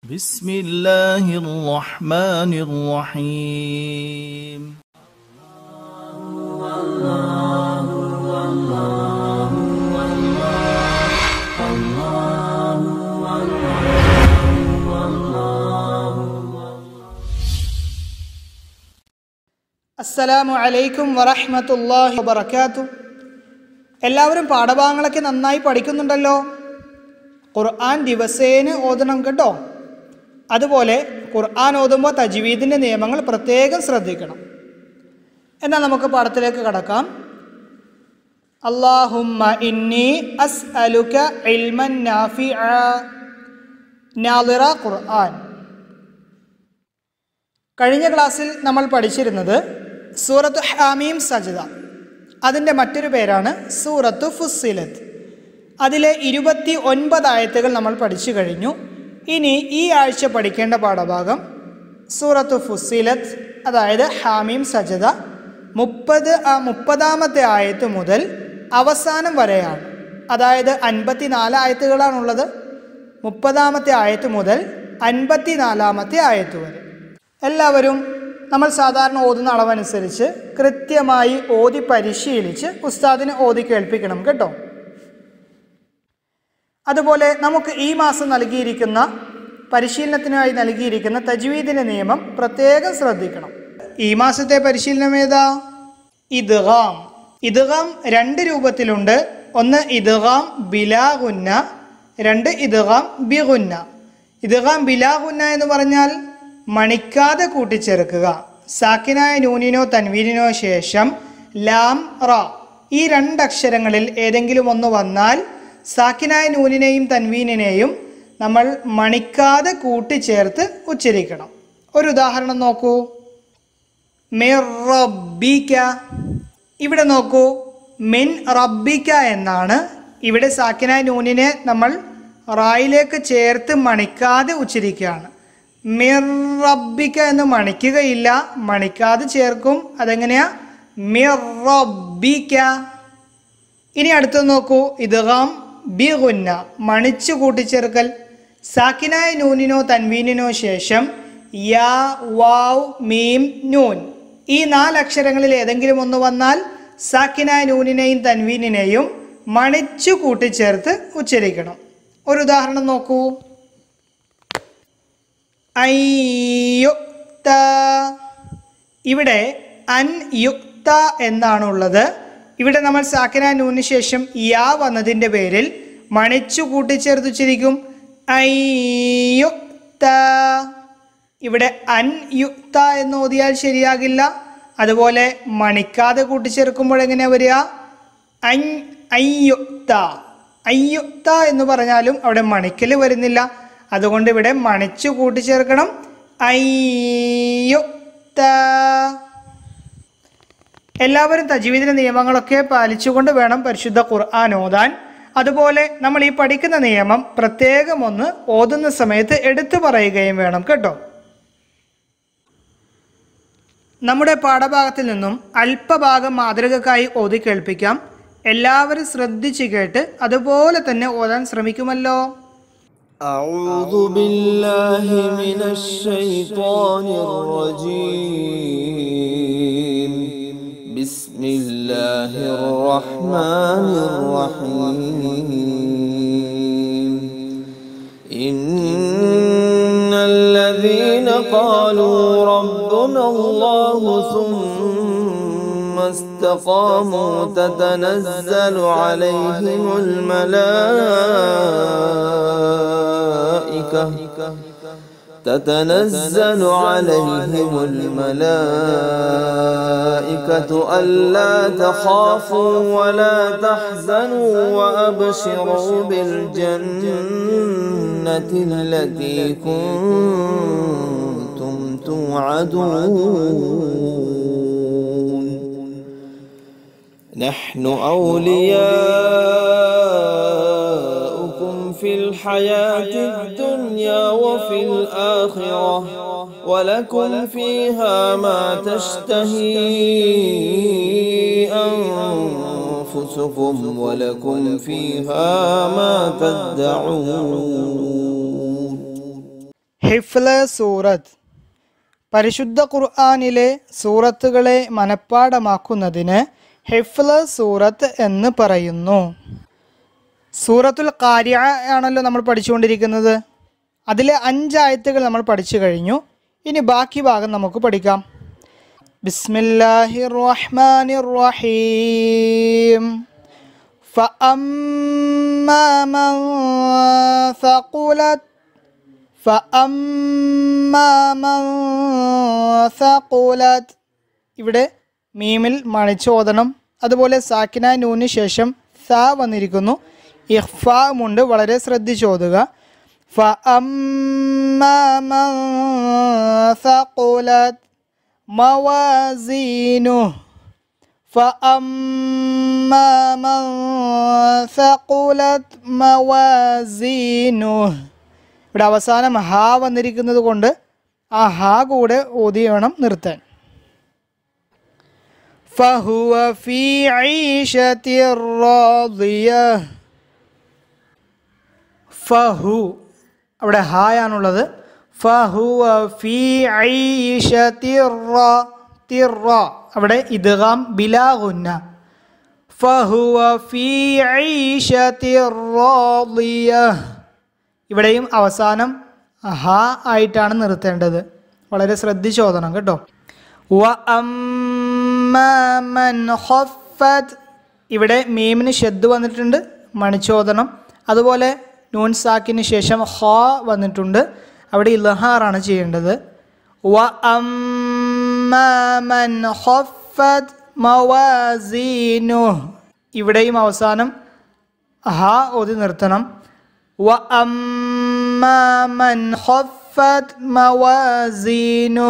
بسم الله الرحمن الرحيم അസ്സലാമു അലൈക്കും വറഹ്മത്തുള്ളാഹി വബറകാതു എല്ലാവരും പാഠഭാഗങ്ങളൊക്കെ നന്നായി പഠിക്കുന്നുണ്ടല്ലോ ഖുർആൻ ദിവസേന ഓതണം കേട്ടോ അതുപോലെ ഖുർആൻ ഓതുമ്പോൾ തജ്വീദിൻ്റെ നിയമങ്ങൾ പ്രത്യേകം ശ്രദ്ധിക്കണം എന്നാൽ നമുക്ക് പാഠത്തിലേക്ക് കടക്കാം അല്ലാഹുമ്മ ഇന്നി അസ് അലുക ഇൽമൻ നാഫിഅ നാദിറ ഖുർആൻ കഴിഞ്ഞ ക്ലാസ്സിൽ നമ്മൾ പഠിച്ചിരുന്നത് സൂറത്ത് ഹാമീം സജിത അതിൻ്റെ മറ്റൊരു പേരാണ് സൂറത്ത് ഫുസ്സിലത്ത് അതിലെ ഇരുപത്തി ഒൻപത് ആയത്തുകൾ നമ്മൾ പഠിച്ചു കഴിഞ്ഞു ഇനി ഈ ആഴ്ച പഠിക്കേണ്ട പാഠഭാഗം സൂറത്ത് ഫുസ്സിലത്ത് അതായത് ഹാമീം സജദ മുപ്പത് ആ മുപ്പതാമത്തെ ആയത്ത് മുതൽ അവസാനം വരെയാണ് അതായത് അൻപത്തിനാല് ആയത്തുകളാണുള്ളത് മുപ്പതാമത്തെ ആയത്ത് മുതൽ അൻപത്തിനാലാമത്തെ ആയത്ത് വരെ എല്ലാവരും നമ്മൾ സാധാരണ ഓതുന്ന അളവനുസരിച്ച് കൃത്യമായി ഓതി പരിശീലിച്ച് ഉസ്താദിനെ ഓതി കേൾപ്പിക്കണം കേട്ടോ അതുപോലെ നമുക്ക് ഈ മാസം നൽകിയിരിക്കുന്ന പരിശീലനത്തിനായി നൽകിയിരിക്കുന്ന തജ്വീദിന്റെ നിയമം പ്രത്യേകം ശ്രദ്ധിക്കണം ഈ മാസത്തെ പരിശീലനം ഏതാ ഇദ്ഗാം ഇദ്ഗാം രണ്ട് രൂപത്തിലുണ്ട് ഒന്ന് ഇദ്ഗാം ബിലാഗുന്ന രണ്ട് ഇദ്ഗാം ബിഗുന്ന ഇദ്ഗാം ബിലാഗുന്ന എന്ന് പറഞ്ഞാൽ മണിക്കാതെ കൂട്ടിച്ചേർക്കുക സാക്കിനായ നൂനിനോ തൻവീനിനോ ശേഷം ലാം റ ഈ രണ്ടക്ഷരങ്ങളിൽ ഏതെങ്കിലും ഒന്ന് വന്നാൽ സാക്കിനായ നൂനിനെയും തൻവീനിനെയും നമ്മൾ മണിക്കാതെ കൂട്ടിച്ചേർത്ത് ഉച്ചരിക്കണം ഒരു ഉദാഹരണം നോക്കൂ മിർ റബ്ബിക ഇവിടെ നോക്കൂ മിൻ റബ്ബിക എന്നാണ് ഇവിടെ സാക്കിനായ നൂനിനെ നമ്മൾ റായിലേക്ക് ചേർത്ത് മണിക്കാതെ ഉച്ചരിക്കുകയാണ് മിർ റബ്ബിക എന്ന് മണിക്കുകയില്ല മണിക്കാതെ ചേർക്കും അതെങ്ങനെയാ മിർ റബ്ബിക ഇനി അടുത്തത് നോക്കൂ ഇദ്ഗാം ബി ഗുന്ന മണിച്ചു കൂട്ടിച്ചേർക്കൽ സാക്കിനായ നൂനിനോ തൻവീനിനോ ശേഷം യാ വാവ് മീം നൂൻ ഈ നാലക്ഷരങ്ങളിൽ ഏതെങ്കിലും ഒന്ന് വന്നാൽ സാക്കിനായ നൂനിനെയും തൻവീനിനെയും മണിച്ചു കൂട്ടിച്ചേർത്ത് ഉച്ചരിക്കണം ഒരു ഉദാഹരണം നോക്കൂ അയ്യുക്ത ഇവിടെ അൻ യുക്ത എന്നാണുള്ളത് ഇവിടെ നമ്മൾ സാക്കിന നൂന് ശേഷം യാ വന്നതിൻ്റെ പേരിൽ മണിച്ചു കൂട്ടിച്ചേർത്തുച്ചിരിക്കും അയ്യുക്ത ഇവിടെ അൻ യുക്ത എന്ന് ഓതിയാൽ ശരിയാകില്ല അതുപോലെ മണിക്കാതെ കൂട്ടിച്ചേർക്കുമ്പോൾ എങ്ങനെയാ വരിക അൻ അയ്യുക്ത അയ്യുക്ത എന്ന് പറഞ്ഞാലും അവിടെ മണിക്കൽ വരുന്നില്ല അതുകൊണ്ട് ഇവിടെ മണിച്ചു കൂട്ടിച്ചേർക്കണം അയ്യുക്ത എല്ലാവരും തജീവിദിന്റെ നിയമങ്ങളൊക്കെ പാലിച്ചുകൊണ്ട് വേണം പരിശുദ്ധ ഖുർആൻ ഓതാൻ അതുപോലെ നമ്മൾ ഈ പഠിക്കുന്ന നിയമം പ്രത്യേകം ഒന്ന് ഓതുന്ന സമയത്ത് എടുത്തു പറയുകയും വേണം കേട്ടോ നമ്മുടെ പാഠഭാഗത്തിൽ നിന്നും അല്പഭാഗം മാതൃകക്കായി ഓതി കേൾപ്പിക്കാം എല്ലാവരും ശ്രദ്ധിച്ചു കേട്ട് അതുപോലെ തന്നെ ഓതാൻ ശ്രമിക്കുമല്ലോ أعوذ بالله من الشيطان الرجيم بسم الله الرحمن الرحيم إن الذين قالوا ربنا الله ثم استقاموا تتنزل عليهم الملائكة تتنزل عليهم الملائكة ألا تخافوا ولا تحزنوا وأبشروا بالجنة التي كنتم توعدون نحن أولياؤكم في الحياة الدنيا وفي الآخرة ولكم فيها ما تشتهي أنفسكم ولكم فيها ما تدعون ഹിഫ്ല സൂറത്ത് പരിശുദ്ധ ഖുർആാനിലെ സൂറത്തുകളെ മനഃപ്പാടമാക്കുന്നതിന് ഹിഫ്ല സൂറത്ത് എന്ന് പറയുന്നു സൂറത്തുൽ കാര്യ ആണല്ലോ നമ്മൾ പഠിച്ചുകൊണ്ടിരിക്കുന്നത് അതിലെ അഞ്ചായത്തുകൾ നമ്മൾ പഠിച്ചു കഴിഞ്ഞു ഇനി ബാക്കി ഭാഗം നമുക്ക് പഠിക്കാം ബിസ്മില്ലാഹിർ റഹ്മാനിർ റഹീം فأما من ثقلت فأما من ثقلت ഇവിടെ മീമിൽ മണിച്ചോദനം അതുപോലെ സാക്കിന നൂന് ശേഷം സ വന്നിരിക്കുന്നു ഇഹ്ഫാമുണ്ട് വളരെ ശ്രദ്ധിച്ചോതുക فأما من ثقلت موازينه فأما من ثقلت موازينه ഇവിടെ അവസാനം ഹാ വന്നിരിക്കുന്നത് കൊണ്ട് ആ ഹാ കൂടെ ഓതി വേണം നിർത്താൻ فهو في عيشة راضية ഫഹു അവിടെ ഹായാണുള്ളത് ഫഹുവ ഫി ഐഷതി റ തിറ അവിടെ ഇദ്ഗാം ബിലാ ഗുന്ന ഫഹുവ ഫി ഐഷതി റാദിയ ഇവിടെയും അവസാനം ഹ ആയിട്ടാണ് നിർത്തേണ്ടത് വളരെ ശ്രദ്ധിച്ചോദണം കേട്ടോ വ അമ്മാ മൻ ഖഫത് ഇവിടെ മീമിന് ഷെദ് വന്നിട്ടുണ്ട് മണിച്ചോദനം അതുപോലെ നൂൻ സാക്കിന് ശേഷം ഹ വന്നിട്ടുണ്ട് അവിടെ ഇലഹാറാണ് ചെയ്യേണ്ടത് വ അമ്മാ മൻ ഖഫത് മവാസീനു ഇവിടെയും അവസാനം ഹ ഓതി നിർത്തണം വ അമ്മാ മൻ ഖഫത് മവാസീനു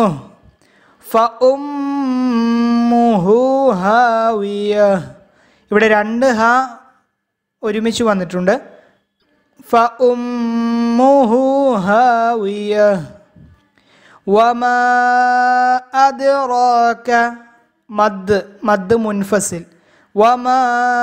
ഫഉമ്മുഹു ഹാവിയ ഇവിടെ രണ്ട് ഹ ഒരുമിച്ച് വന്നിട്ടുണ്ട് ഫഉമ്മുഹു ഹാവിയ വമാ അദ്റാക മദ് മദ് മുൻഫസിൽ വമാ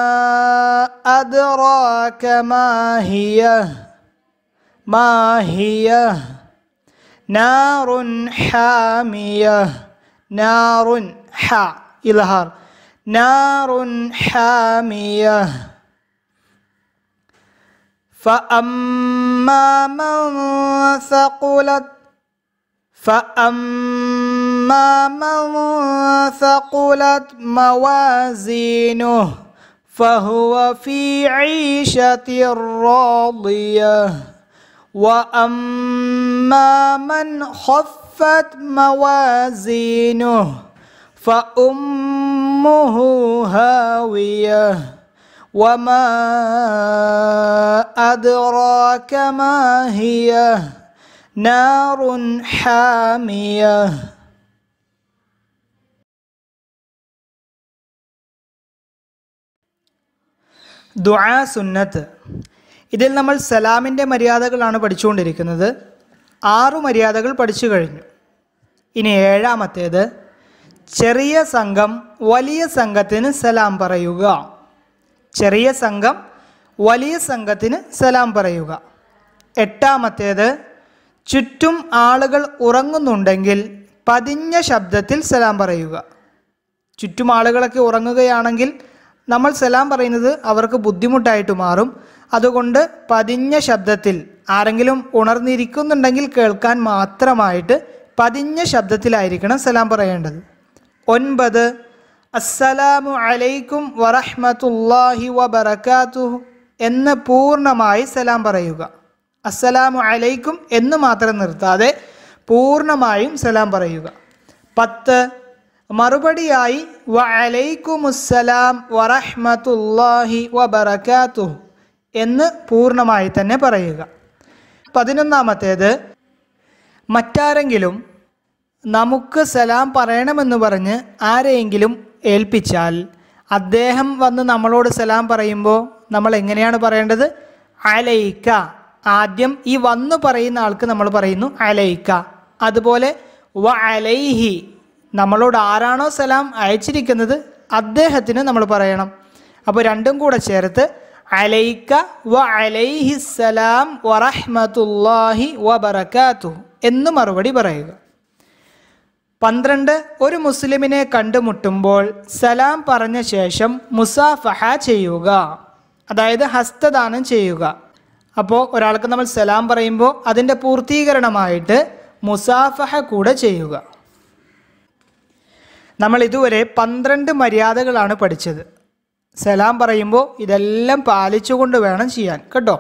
അദ്റാക മാ ഹിയ മാ ഹിയ നാറുൻ ഹാമിയ നാറുൻ ഹ ഇൽഹാർ നാറുൻ ഹാമിയ فأما من ثقلت فأما من ثقلت موازينه فهو في عيشة راضية وأما من خفت موازينه فأمه هاوية وما أدراك ما هي نار حامية ദുആ സുന്നത്ത് ഇതിൽ നമ്മൾ സലാമിൻ്റെ മര്യാദകളാണ് പഠിച്ചുകൊണ്ടിരിക്കുന്നത് ആറു മര്യാദകൾ പഠിച്ചു കഴിഞ്ഞു ഇനി ഏഴാമത്തേത് ചെറിയ സംഘം വലിയ സംഘത്തിന് സലാം പറയുക ചെറിയ സംഘം വലിയ സംഘത്തിന് സലാം പറയുക എട്ടാമത്തേത് ചുറ്റും ആളുകൾ ഉറങ്ങുന്നുണ്ടെങ്കിൽ പതിഞ്ഞ ശബ്ദത്തിൽ സലാം പറയുക ചുറ്റും ആളുകളൊക്കെ ഉറങ്ങുകയാണെങ്കിൽ നമ്മൾ സലാം പറയുന്നത് അവർക്ക് ബുദ്ധിമുട്ടായിട്ട് മാറും അതുകൊണ്ട് പതിഞ്ഞ ശബ്ദത്തിൽ ആരെങ്കിലും ഉണർന്നിരിക്കുന്നുണ്ടെങ്കിൽ കേൾക്കാൻ മാത്രമായിട്ട് പതിഞ്ഞ ശബ്ദത്തിലായിരിക്കണം സലാം പറയേണ്ടത് ഒൻപത് അസ്സലാമു അലൈക്കും വറഹ്മത്തുള്ളാഹി വബറകാതുഹു എന്ന് പൂർണ്ണമായി സലാം പറയുക അസ്സലാമു അലൈക്കും എന്ന് മാത്രം നിർത്താതെ പൂർണ്ണമായും സലാം പറയുക പത്ത് മറുപടിയായി വ അലൈക്കുമുസ്സലാം വറഹ്മത്തുള്ളാഹി വബറകാതുഹു എന്ന് പൂർണ്ണമായി തന്നെ പറയുക പതിനൊന്നാമത്തേത് മറ്റാരെങ്കിലും നമുക്ക് സലാം പറയണമെന്ന് പറഞ്ഞ് ആരെയെങ്കിലും ഏൽപ്പിച്ചാൽ അദ്ദേഹം വന്ന് നമ്മളോട് സലാം പറയുമ്പോൾ നമ്മൾ എങ്ങനെയാണ് പറയേണ്ടത് അലൈക്ക ആദ്യം ഈ വന്നു പറയുന്ന ആൾക്ക് നമ്മൾ പറയുന്നു അലൈക്ക അതുപോലെ വ അലൈഹി നമ്മളോട് ആരാണോ സലാം അയച്ചിരിക്കുന്നത് അദ്ദേഹത്തിന് നമ്മൾ പറയണം അപ്പോൾ രണ്ടും കൂടെ ചേർത്ത് അലൈക്ക വ അലൈഹിസ്സലാം വറഹ്മത്തുല്ലാഹി വബറകാതുഹു എന്ന് മറുപടി പറയുക പന്ത്രണ്ട് ഒരു മുസ്ലിമിനെ കണ്ടുമുട്ടുമ്പോൾ സലാം പറഞ്ഞ ശേഷം മുസാഫഹ ചെയ്യുക അതായത് ഹസ്തദാനം ചെയ്യുക അപ്പോൾ ഒരാൾക്ക് നമ്മൾ സലാം പറയുമ്പോൾ അതിൻ്റെ പൂർത്തീകരണമായിട്ട് മുസാഫഹ കൂടെ ചെയ്യുക നമ്മൾ ഇതുവരെ പന്ത്രണ്ട് മര്യാദകളാണ് പഠിച്ചത് സലാം പറയുമ്പോൾ ഇതെല്ലാം പാലിച്ചുകൊണ്ട് വേണം ചെയ്യാൻ കേട്ടോ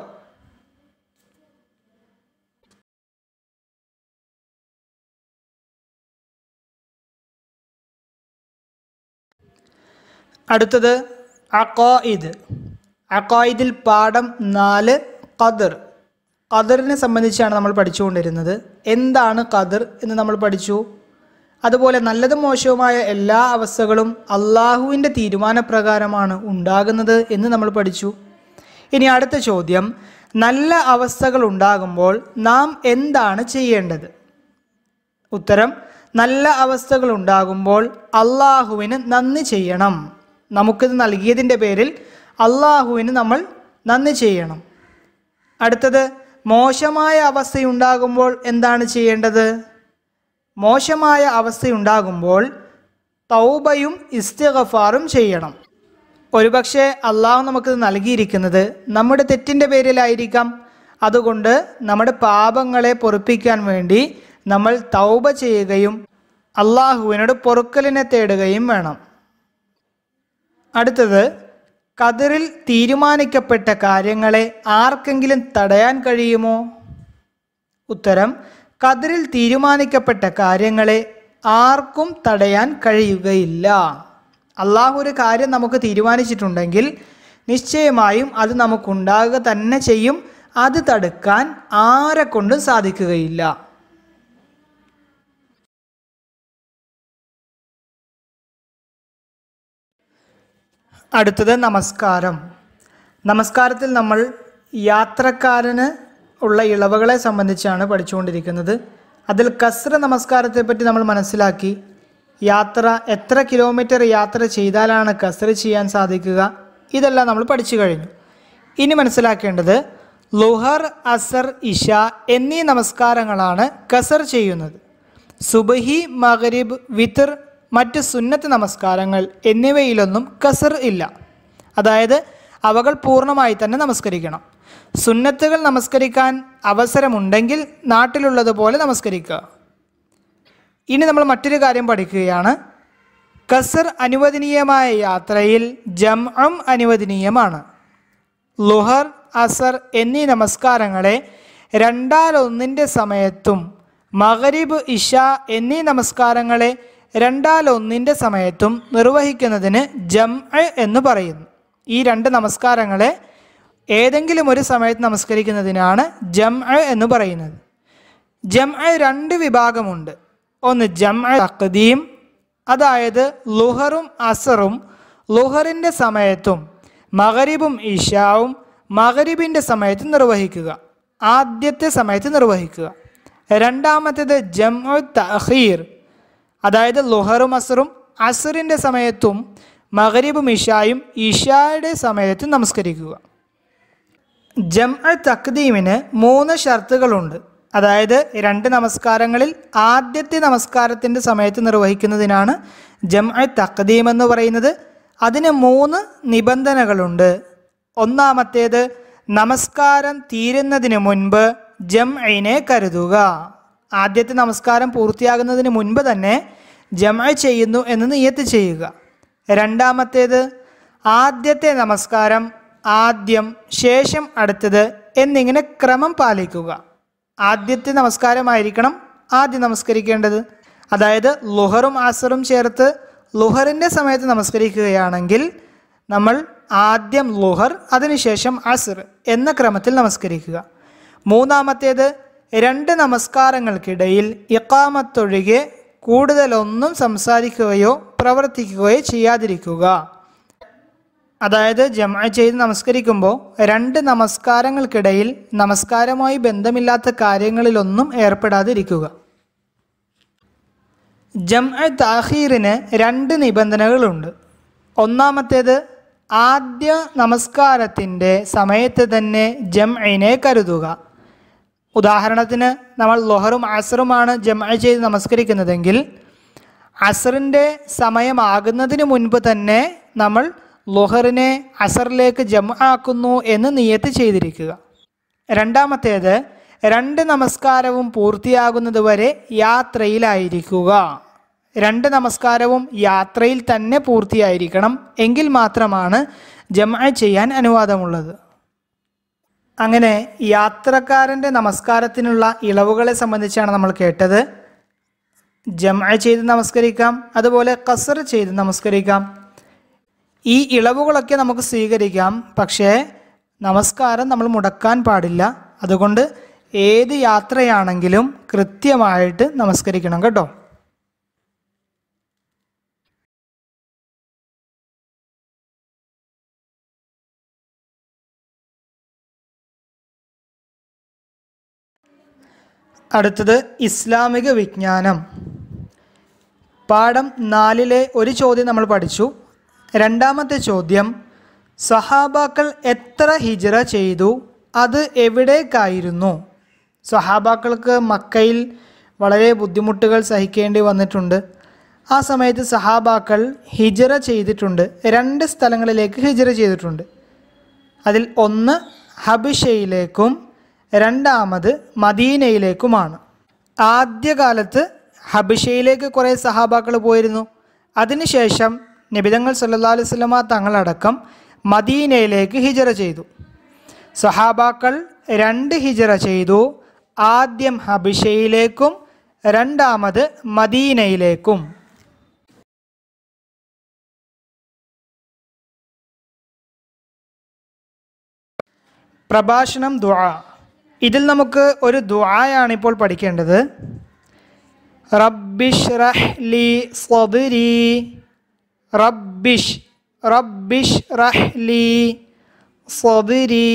അടുത്തത് അക്കോയിദ് അക്കോയിദിൽ പാഠം നാല് ഖദർ ഖദറിനെ സംബന്ധിച്ചാണ് നമ്മൾ പഠിച്ചുകൊണ്ടിരുന്നത് എന്താണ് ഖദർ എന്ന് നമ്മൾ പഠിച്ചു അതുപോലെ നല്ലതും മോശവുമായ എല്ലാ അവസ്ഥകളും അള്ളാഹുവിൻ്റെ തീരുമാനപ്രകാരമാണ് ഉണ്ടാകുന്നത് എന്ന് നമ്മൾ പഠിച്ചു ഇനി അടുത്ത ചോദ്യം നല്ല അവസ്ഥകൾ ഉണ്ടാകുമ്പോൾ നാം എന്താണ് ചെയ്യേണ്ടത് ഉത്തരം നല്ല അവസ്ഥകൾ ഉണ്ടാകുമ്പോൾ അള്ളാഹുവിന് നന്ദി ചെയ്യണം നമുക്കിത് നൽകിയതിൻ്റെ പേരിൽ അള്ളാഹുവിന് നമ്മൾ നന്ദി ചെയ്യണം അടുത്തത് മോശമായ അവസ്ഥയുണ്ടാകുമ്പോൾ എന്താണ് ചെയ്യേണ്ടത് മോശമായ അവസ്ഥയുണ്ടാകുമ്പോൾ തൗബയും ഇസ്തിഗഫാറും ചെയ്യണം ഒരുപക്ഷെ അള്ളാഹു നമുക്കിത് നൽകിയിരിക്കുന്നത് നമ്മുടെ തെറ്റിൻ്റെ പേരിലായിരിക്കാം അതുകൊണ്ട് നമ്മുടെ പാപങ്ങളെ പൊറുപ്പിക്കാൻ വേണ്ടി നമ്മൾ തൗബ ചെയ്യുകയും അള്ളാഹുവിനോട് പൊറുക്കലിനെ തേടുകയും വേണം അടുത്തത് കതിറിൽ തീരുമാനിക്കപ്പെട്ട കാര്യങ്ങളെ ആർക്കെങ്കിലും തടയാൻ കഴിയുമോ ഉത്തരം കതിറിൽ തീരുമാനിക്കപ്പെട്ട കാര്യങ്ങളെ ആർക്കും തടയാൻ കഴിയുകയില്ല അള്ളാഹു ഒരു കാര്യം നമുക്ക് തീരുമാനിച്ചിട്ടുണ്ടെങ്കിൽ നിശ്ചയമായും അത് നമുക്കുണ്ടാകുക തന്നെ ചെയ്യും അത് തടുക്കാൻ ആരെ കൊണ്ടും സാധിക്കുകയില്ല അടുത്തത് നമസ്കാരം നമസ്കാരത്തിൽ നമ്മൾ യാത്രക്കാരന് ഉള്ള ഇളവുകളെ സംബന്ധിച്ചാണ് പഠിച്ചുകൊണ്ടിരിക്കുന്നത് അതിൽ കസ്ര നമസ്കാരത്തെ പറ്റി നമ്മൾ മനസ്സിലാക്കി യാത്ര എത്ര കിലോമീറ്റർ യാത്ര ചെയ്താലാണ് കസ്ര ചെയ്യാൻ സാധിക്കുക ഇതെല്ലാം നമ്മൾ പഠിച്ചു കഴിഞ്ഞു ഇനി മനസ്സിലാക്കേണ്ടത് ലുഹർ അസർ ഇഷ എന്നീ നമസ്കാരങ്ങളാണ് കസർ ചെയ്യുന്നത് സുബഹി മഗരിബ് വിത്തർ മറ്റ് സുന്നത്ത് നമസ്കാരങ്ങൾ എന്നിവയിലൊന്നും കസർ ഇല്ല അതായത് അവകൾ പൂർണ്ണമായി തന്നെ നമസ്കരിക്കണം സുന്നത്തുകൾ നമസ്കരിക്കാൻ അവസരമുണ്ടെങ്കിൽ നാട്ടിലുള്ളതുപോലെ നമസ്കരിക്കുക ഇനി നമ്മൾ മറ്റൊരു കാര്യം പഠിക്കുകയാണ് കസർ അനുവദനീയമായ യാത്രയിൽ ജംഅം അനുവദനീയമാണ് ലുഹർ അസർ എന്നീ നമസ്കാരങ്ങളെ രണ്ടാലൊന്നിൻ്റെ സമയത്തും മഗരിബ് ഇഷ എന്നീ നമസ്കാരങ്ങളെ രണ്ടാലൊന്നിൻ്റെ സമയത്തും നിർവഹിക്കുന്നതിന് ജം എന്ന് പറയുന്നു ഈ രണ്ട് നമസ്കാരങ്ങളെ ഏതെങ്കിലും ഒരു സമയത്ത് നമസ്കരിക്കുന്നതിനാണ് ജം എന്ന് പറയുന്നത് ജം രണ്ട് വിഭാഗമുണ്ട് ഒന്ന് ജം തഖദീം അതായത് ലുഹറും അസറും ലുഹറിൻ്റെ സമയത്തും മഗരിബും ഇഷാവും മഗരിബിൻ്റെ സമയത്ത് നിർവഹിക്കുക ആദ്യത്തെ സമയത്ത് നിർവഹിക്കുക രണ്ടാമത്തേത് ജം തഹീർ അതായത് ലുഹറും അസറും അസറിൻ്റെ സമയത്തും മഗരിബും ഇഷായും ഇഷായുടെ സമയത്തും നമസ്കരിക്കുക ജം തക്ദീമിന് മൂന്ന് ഷർത്തുകളുണ്ട് അതായത് രണ്ട് നമസ്കാരങ്ങളിൽ ആദ്യത്തെ നമസ്കാരത്തിൻ്റെ സമയത്ത് നിർവഹിക്കുന്നതിനാണ് ജം തക്ദീം എന്ന് പറയുന്നത് അതിന് മൂന്ന് നിബന്ധനകളുണ്ട് ഒന്നാമത്തേത് നമസ്കാരം തീരുന്നതിന് മുൻപ് ജം കരുതുക ആദ്യത്തെ നമസ്കാരം പൂർത്തിയാകുന്നതിന് മുൻപ് തന്നെ ജം ചെയ്യുന്നു എന്ന് നിയത്ത് ചെയ്യുക രണ്ടാമത്തേത് ആദ്യത്തെ നമസ്കാരം ആദ്യം ശേഷം അടുത്തത് എന്നിങ്ങനെ ക്രമം പാലിക്കുക ആദ്യത്തെ നമസ്കാരമായിരിക്കണം ആദ്യം നമസ്കരിക്കേണ്ടത് അതായത് ലുഹറും ആസറും ചേർത്ത് ലുഹറിൻ്റെ സമയത്ത് നമസ്കരിക്കുകയാണെങ്കിൽ നമ്മൾ ആദ്യം ലുഹർ അതിനുശേഷം അസർ എന്ന ക്രമത്തിൽ നമസ്കരിക്കുക മൂന്നാമത്തേത് രണ്ട് നമസ്കാരങ്ങൾക്കിടയിൽ ഇക്കാമത്തൊഴികെ കൂടുതലൊന്നും സംസാരിക്കുകയോ പ്രവർത്തിക്കുകയോ ചെയ്യാതിരിക്കുക അതായത് ജമ ചെയ്ത് നമസ്കരിക്കുമ്പോൾ രണ്ട് നമസ്കാരങ്ങൾക്കിടയിൽ നമസ്കാരവുമായി ബന്ധമില്ലാത്ത കാര്യങ്ങളിലൊന്നും ഏർപ്പെടാതിരിക്കുക ജം താഹീറിന് രണ്ട് നിബന്ധനകളുണ്ട് ഒന്നാമത്തേത് ആദ്യ നമസ്കാരത്തിൻ്റെ സമയത്ത് തന്നെ ജംഇനെ കരുതുക ഉദാഹരണത്തിന് നമ്മൾ ലൊഹറും അസറുമാണ് ജമ ചെയ്ത് നമസ്കരിക്കുന്നതെങ്കിൽ അസറിൻ്റെ സമയമാകുന്നതിന് മുൻപ് തന്നെ നമ്മൾ ലൊഹറിനെ അസറിലേക്ക് ജമ ആക്കുന്നു എന്ന് നിയത്ത് ചെയ്തിരിക്കുക രണ്ടാമത്തേത് രണ്ട് നമസ്കാരവും പൂർത്തിയാകുന്നത് വരെ യാത്രയിലായിരിക്കുക രണ്ട് നമസ്കാരവും യാത്രയിൽ തന്നെ പൂർത്തിയായിരിക്കണം എങ്കിൽ മാത്രമാണ് ജമ ചെയ്യാൻ അനുവാദമുള്ളത് അങ്ങനെ യാത്രക്കാരൻ്റെ നമസ്കാരത്തിനുള്ള ഇളവുകളെ സംബന്ധിച്ചാണ് നമ്മൾ കേട്ടത് ജമ ചെയ്ത് നമസ്കരിക്കാം അതുപോലെ കസർ ചെയ്ത് നമസ്കരിക്കാം ഈ ഇളവുകളൊക്കെ നമുക്ക് സ്വീകരിക്കാം പക്ഷേ നമസ്കാരം നമ്മൾ മുടക്കാൻ പാടില്ല അതുകൊണ്ട് ഏത് യാത്രയാണെങ്കിലും കൃത്യമായിട്ട് നമസ്കരിക്കണം കേട്ടോ അടുത്തത് ഇസ്ലാമിക വിജ്ഞാനം പാഠം നാലിലെ ഒരു ചോദ്യം നമ്മൾ പഠിച്ചു രണ്ടാമത്തെ ചോദ്യം സഹാബാക്കൾ എത്ര ഹിജറ ചെയ്തു അത് എവിടേക്കായിരുന്നു സഹാബാക്കൾക്ക് മക്കയിൽ വളരെ ബുദ്ധിമുട്ടുകൾ സഹിക്കേണ്ടി വന്നിട്ടുണ്ട് ആ സമയത്ത് സഹാബാക്കൾ ഹിജറ ചെയ്തിട്ടുണ്ട് രണ്ട് സ്ഥലങ്ങളിലേക്ക് ഹിജറ ചെയ്തിട്ടുണ്ട് അതിൽ ഒന്ന് ഹബിഷയിലേക്കും രണ്ടാമത് മദീനയിലേക്കുമാണ് ആദ്യകാലത്ത് ഹബിഷയിലേക്ക് കുറേ സഹാബാക്കൾ പോയിരുന്നു അതിനുശേഷം നബിതങ്ങൾ സല്ലാ അലൈഹി സ്വലമ തങ്ങളടക്കം മദീനയിലേക്ക് ഹിജറ ചെയ്തു സഹാബാക്കൾ രണ്ട് ഹിജറ ചെയ്തു ആദ്യം ഹബിഷയിലേക്കും രണ്ടാമത് മദീനയിലേക്കും പ്രഭാഷണം ദുആ ഇതിൽ നമുക്ക് ഒരു ദുആയാണ് ഇപ്പോൾ പഠിക്കേണ്ടത് റബ്ബിഷ് റഹ്ലി സ്വദരി റബ്ബിഷ് റബ്ബിഷ് റഹ്ലി സ്വദരി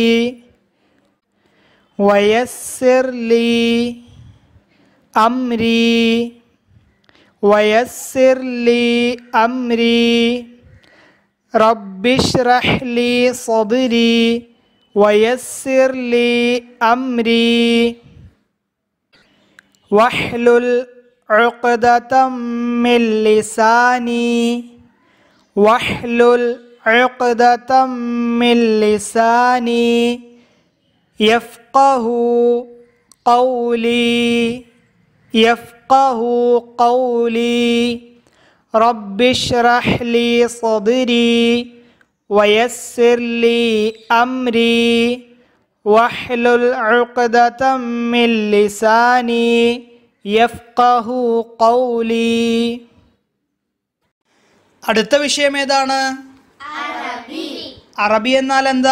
വയസ്സിർ ലി അംരി വയസ്സിർ ലി അംരി റബ്ബിഷ് റഹ്ലി സ്വദരി ويسر لي أمري واحلل عقدة من لساني واحلل عقدة من لساني يفقه قولي يفقه قولي رب اشرح لي صدري ويسر لي أمري واحلل عقدة من لساني يفقه قولي അടുത്ത വിഷയം ഏതാണ് അറബി എന്നാൽ എന്താ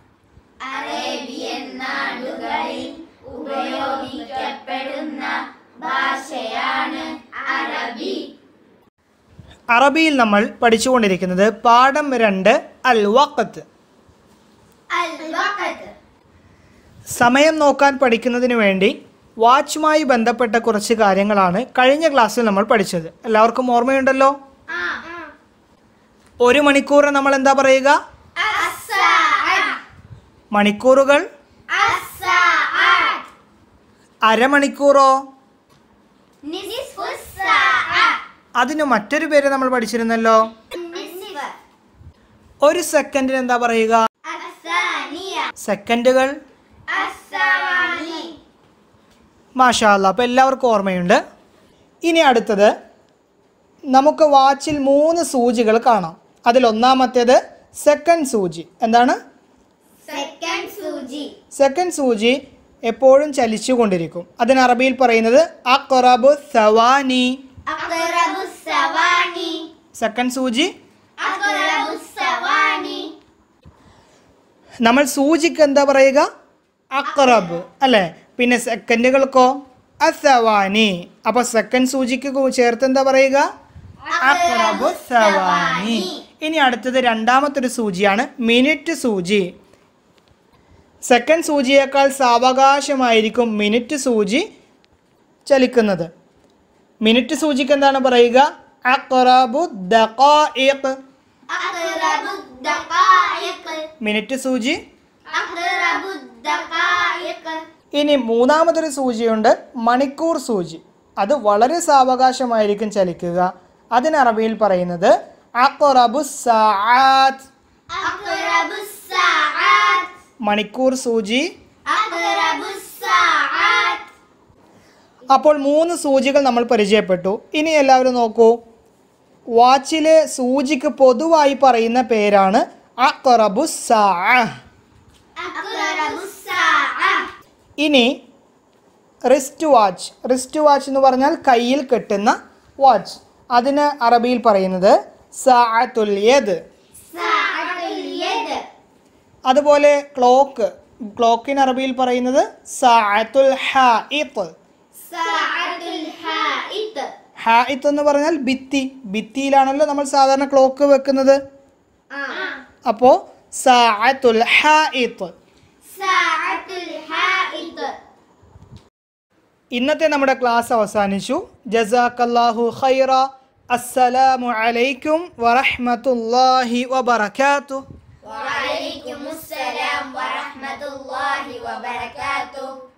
അറബിയിൽ നമ്മൾ പഠിച്ചുകൊണ്ടിരിക്കുന്നത് പാഠം രണ്ട് അൽ വഖത്ത് സമയം നോക്കാൻ പഠിക്കുന്നതിന് വേണ്ടി വാച്ചുമായി ബന്ധപ്പെട്ട കുറച്ച് കാര്യങ്ങളാണ് കഴിഞ്ഞ ക്ലാസ്സിൽ നമ്മൾ പഠിച്ചത് എല്ലാവർക്കും ഓർമ്മയുണ്ടല്ലോ ഒരു മണിക്കൂറിന് നമ്മൾ എന്താ പറയുക മണിക്കൂറുകൾ അരമണിക്കൂറോ അതിന് മറ്റൊരു പേര് നമ്മൾ പഠിച്ചിരുന്നല്ലോ ഒരു സെക്കൻഡിന് എന്താ പറയുക സെക്കൻഡുകൾ മാഷാല്ല അപ്പോൾ എല്ലാവർക്കും ഓർമ്മയുണ്ട് ഇനി അടുത്തത് നമുക്ക് വാച്ചിൽ മൂന്ന് സൂചികൾ കാണാം അതിൽ ഒന്നാമത്തേത് സെക്കൻഡ് സൂചി എന്താണ് സെക്കൻഡ് സൂചി സെക്കൻഡ് സൂചി എപ്പോഴും ചലിച്ചുകൊണ്ടിരിക്കും അതിന് അറബിയിൽ പറയുന്നത് അഖറബു സവാനി അഖറബു സവാനി സെക്കൻഡ് സൂചി അഖറബു സവാനി നമ്മൾ സൂചിക്ക് എന്താ പറയുക അക്റബ് അല്ലേ പിന്നെ സെക്കൻഡുകൾക്കോ അസവാനി അപ്പോൾ സെക്കൻഡ് സൂചിക്ക് കൂ- ചേർത്ത് എന്താ പറയുക അക്റബു സവാനി ഇനി അടുത്തത് രണ്ടാമത്തെ ഒരു സൂചിയാണ് മിനിറ്റ് സൂചി സെക്കൻഡ് സൂചിയേക്കാൾ സാവകാശമായിരിക്കും മിനിറ്റ് സൂചി ചലിക്കുന്നത് മിനിറ്റ് സൂചിക്ക് എന്താണ് പറയുക അക്റബു ദഖായിഖ് അഖറബു الدقائق മിനിറ്റ് സൂചി أقرب الدقائق ഇനി മൂന്നാമതൊരു സൂചിയുണ്ട് മണിക്കൂർ സൂചി അത് വളരെ സാവകാശമായിരിക്കും ചലിക്കുക അതിന് അറബിയിൽ പറയുന്നത് അഖറബു സാആത്ത് أقرب الساعات മണിക്കൂർ സൂചി أقرب الساعات അപ്പോൾ മൂന്ന് സൂചികൾ നമ്മൾ പരിചയപ്പെട്ടു ഇനി എല്ലാവരും നോക്കൂ വാച്ചിലെ സൂചിക്ക് പൊതുവായി പറയുന്ന പേരാണ് അഖറബു സാഅ أقرب الساعة ഇനി റിസ്റ്റ് വാച്ച് റിസ്റ്റ് വാച്ച് എന്ന് പറഞ്ഞാൽ കയ്യിൽ കെട്ടുന്ന വാച്ച് അതിന് അറബിയിൽ പറയുന്നത് സാഅത്തുൽ യദ് ساعة اليد അതുപോലെ ക്ലോക്ക് ക്ലോക്കിന് അറബിയിൽ പറയുന്നത് സാഅത്തുൽ ഹാഇത്ത് ساعة الحائط ഹാഇത്ത് എന്ന് പറഞ്ഞാൽ ഭിത്തി ഭിത്തിയിലാണല്ലോ നമ്മൾ സാധാരണ ക്ലോക്ക് വെക്കുന്നത് آه. അപ്പോൾ സാഅത്തുൽ ഹാഇത്ത് ساعة الحائط ഇന്നത്തെ നമ്മുടെ ക്ലാസ് അവസാനിച്ചു ജസാക്കല്ലാഹു ഖൈറ അസ്സലാമു അലൈക്കും വറഹ്മത്തുള്ളാഹി വബറകാതുഹു وعليكم السلام ورحمة الله وبركاته